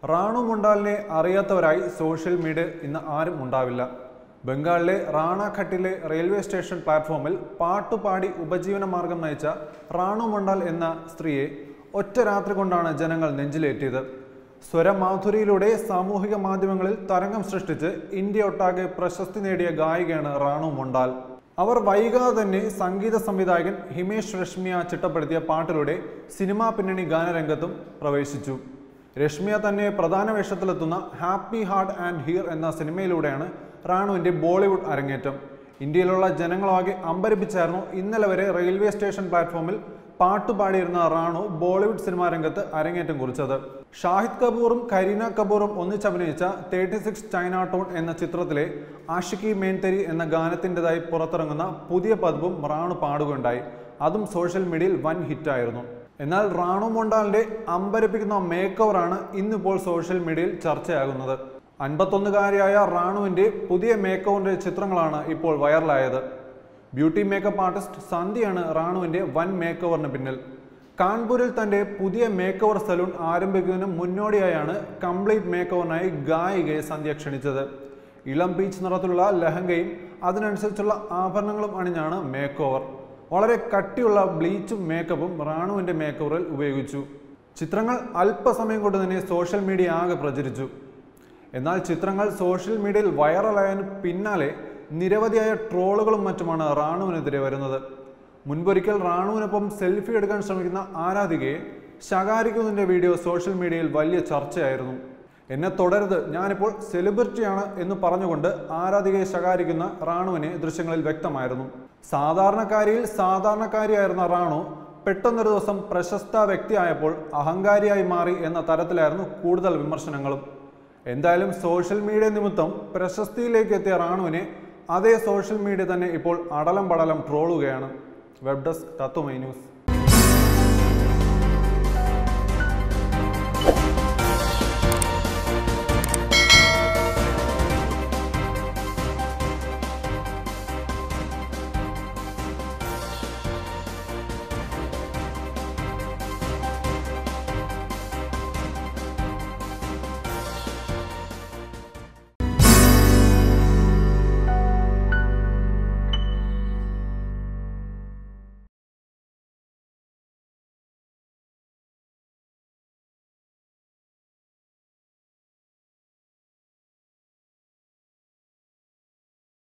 റാണു മുണ്ടാലിനെ അറിയാത്തവരായി social media ഇന്ന് ആരും ഉണ്ടാവില്ല ബംഗാളിലെ റാണാഘട്ടിലെ റെയിൽവേ സ്റ്റേഷൻ പ്ലാറ്റ്ഫോമിൽ പാട്ടുപാടി ഉപജീവന മാർഗം നയിച്ച റാണു മുണ്ടാൽ എന്ന സ്ത്രീയെ ഒറ്റ രാത്രി കൊണ്ടാണ് ജനങ്ങൾ നെഞ്ചിലേറ്റിയത് സ്വരമാധുരിയിലൂടെ സാമൂഹിക മാധ്യമങ്ങളിൽ തരംഗം സൃഷ്ടിച്ച് ഇന്ത്യ ഒട്ടാകെ പ്രശസ്തി നേടിയ ഗായികയാണ് റാണു മുണ്ടാൽ അവർ വൈകാതെ തന്നെ സംഗീത സംവിധായകൻ ഹിമേഷ് രശ്മിയ ചിട്ടപ്പെടുത്തിയ പാട്ടിലൂടെ സിനിമാ പിന്നണി ഗാനരംഗത്തും പ്രവേശിച്ചു രശ്മിയ തന്നെ പ്രധാന വേഷത്തിലെത്തുന്ന ഹാപ്പി ഹാർട്ട് ആൻഡ് ഹിയർ എന്ന സിനിമയിലൂടെയാണ് റാണുവിന്റെ ബോളിവുഡ് അരങ്ങേറ്റം ഇന്ത്യയിലുള്ള ജനങ്ങളാകെ അമ്പരപ്പിച്ചായിരുന്നു ഇന്നലെ വരെ റെയിൽവേ സ്റ്റേഷൻ പ്ലാറ്റ്ഫോമിൽ പാട്ടുപാടിയിരുന്ന റാണു ബോളിവുഡ് സിനിമാ രംഗത്ത് അരങ്ങേറ്റം കുറിച്ചത് ഷാഹിദ് കപൂറും കരീന കപൂറും ഒന്നിച്ചഭിനയിച്ച തേർട്ടി സിക്സ് ചൈന ടോൺ എന്ന ചിത്രത്തിലെ ആഷിക്കി മേൻതരി എന്ന ഗാനത്തിൻ്റെതായി പുറത്തിറങ്ങുന്ന പുതിയ പതിപ്പും റാണു പാടുകയുണ്ടായി അതും സോഷ്യൽ മീഡിയയിൽ വൻ ഹിറ്റായിരുന്നു എന്നാൽ റാണു മൊണ്ടാലിന്റെ അമ്പരപ്പിക്കുന്ന മേക്ക് ഓവറാണ് ഇന്നിപ്പോൾ സോഷ്യൽ മീഡിയയിൽ ചർച്ചയാകുന്നത് അൻപത്തൊന്നുകാരിയായ റാണുവിന്റെ പുതിയ മേക്ക് ഓവറിന്റെ ചിത്രങ്ങളാണ് ഇപ്പോൾ വൈറലായത് ബ്യൂട്ടി മേക്കപ്പ് ആർട്ടിസ്റ്റ് സന്ധ്യയാണ് റാണുവിന്റെ വൻ മേക്ക് ഓവറിന് പിന്നിൽ കാൺപൂരിൽ തന്റെ പുതിയ മേക്ക് ഓവർ സലൂൺ ആരംഭിക്കുന്നതിന് മുന്നോടിയായാണ് കംപ്ലീറ്റ് മേക്ക് ഓവറിനായി ഗായികയെ സന്ധ്യ ക്ഷണിച്ചത് ഇളം പീച്ച് നിറത്തിലുള്ള ലഹങ്കയും അതിനനുസരിച്ചുള്ള ആഭരണങ്ങളും അണിഞ്ഞാണ് മേക്ക് ഓവർ വളരെ കട്ടിയുള്ള ബ്ലീച്ചും മേക്കപ്പും റാണുവിന്റെ മേക്ക് ഓവറിൽ ഉപയോഗിച്ചു ചിത്രങ്ങൾ അല്പസമയം കൊണ്ട് തന്നെ സോഷ്യൽ മീഡിയ ആകെ പ്രചരിച്ചു എന്നാൽ ചിത്രങ്ങൾ സോഷ്യൽ മീഡിയയിൽ വൈറലായതിനു പിന്നാലെ നിരവധിയായ ട്രോളുകളും മറ്റുമാണ് റാണുവിനെതിരെ വരുന്നത് മുൻപൊരിക്കൽ റാണുവിനൊപ്പം സെൽഫി എടുക്കാൻ ശ്രമിക്കുന്ന ആരാധികയെ ശകാരിക്കുന്നതിൻ്റെ വീഡിയോ സോഷ്യൽ മീഡിയയിൽ വലിയ ചർച്ചയായിരുന്നു എന്നെ തുടരുത് ഞാനിപ്പോൾ സെലിബ്രിറ്റിയാണ് എന്ന് പറഞ്ഞുകൊണ്ട് ആരാധികയെ ശകാരിക്കുന്ന റാണുവിനെ ദൃശ്യങ്ങളിൽ വ്യക്തമായിരുന്നു സാധാരണക്കാരിയിൽ സാധാരണക്കാരിയായിരുന്ന റാണു പെട്ടെന്നൊരു ദിവസം പ്രശസ്ത വ്യക്തിയായപ്പോൾ അഹങ്കാരിയായി മാറി എന്ന തരത്തിലായിരുന്നു കൂടുതൽ വിമർശനങ്ങളും എന്തായാലും സോഷ്യൽ മീഡിയ നിമിത്തം പ്രശസ്തിയിലേക്ക് എത്തിയ റാണുവിനെ അതേ സോഷ്യൽ മീഡിയ തന്നെ ഇപ്പോൾ അടലം പടലം ട്രോളുകയാണ് വെബ് ഡെസ്ക് തത്വമൈ ന്യൂസ്